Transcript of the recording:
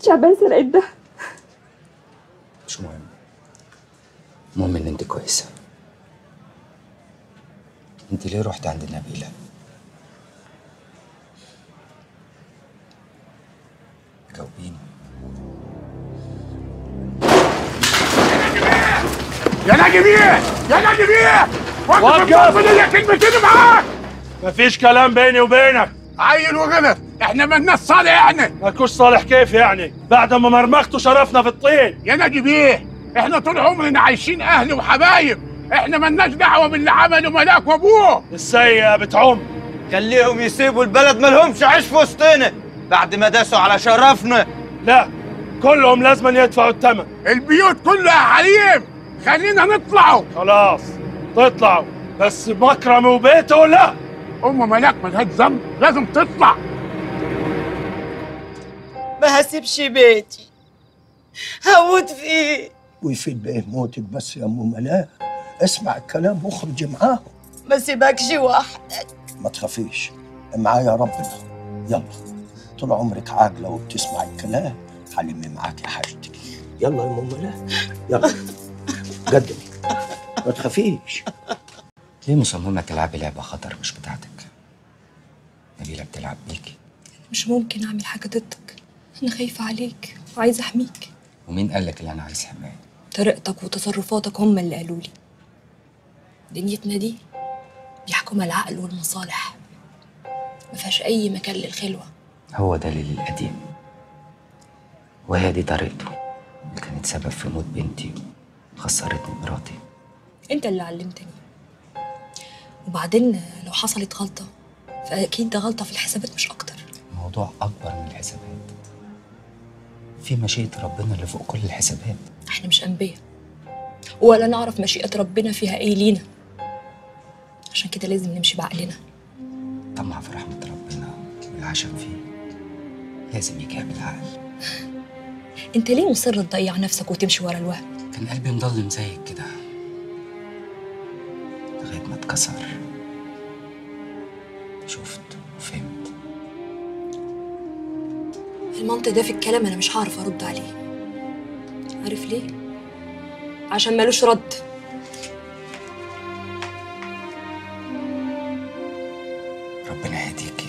شعبان سرق الدهب مش مهم المهم ان انت كويسه انت ليه رحت عند نبيله جاوبيني يا ناجي بيه يا ناجي بيه وقف! ليا كلمتين معاك مفيش كلام بيني وبينك عيل وغلط احنا مالناش صالح احنا مالكوش صالح كيف يعني بعد ما مرمختوا شرفنا في الطين يا ناجي بيه احنا طول عمرنا عايشين اهل وحبايب احنا مالناش دعوه باللي عمله ملاك وابوه السيئة بتعم خليهم يسيبوا البلد مالهمش عيش في وسطنا بعد ما داسوا على شرفنا لا كلهم لازم يدفعوا الثمن البيوت كلها حريم خلينا نطلعوا خلاص تطلعوا بس مكرم وبيته لا ام ملاك ملهاش ذنب لازم تطلع ما هسيبش بيتي هموت فيه ويفيد بايه موتك بس يا ام ملاك اسمع الكلام واخرجي معاهم ما سيبكش وحدك ما تخافيش معايا ربنا يلا طول عمرك عاقله وبتسمع الكلام حلمي معاك يا حاجتك يلا يا ام ملاك يلا قدمي ما تخافيش ليه مصممه تلعبي لعبه خطر مش بتاعتك نبيله بتلعب بيكي مش ممكن اعمل حاجه ضدك انا خايفه عليك وعايزه احميك ومين قال لك اللي انا عايز حمايه طريقتك وتصرفاتك هم اللي قالوا لي دنيتنا دي بيحكمها العقل والمصالح ما فيهاش اي مكان للخلوه هو ده ليلي القديم وهي دي طريقته اللي كانت سبب في موت بنتي وخسرتني مراتي انت اللي علمتني وبعدين لو حصلت غلطه فاكيد ده غلطه في الحسابات مش اكتر الموضوع أكبر من الحسابات في مشيئة ربنا اللي فوق كل الحسابات احنا مش انبياء ولا نعرف مشيئه ربنا فيها ايه لينا عشان كده لازم نمشي بعقلنا طمع في رحمة ربنا والعشم فيه لازم يجي بالعقل انت ليه مصر تضيع نفسك وتمشي ورا الوهم كان قلبي مضلم زيك كده لغاية ما اتكسر شفت وفهمت المنطق ده في الكلام انا مش هعرف ارد عليه عارف ليه عشان ملوش رد ربنا يهديكي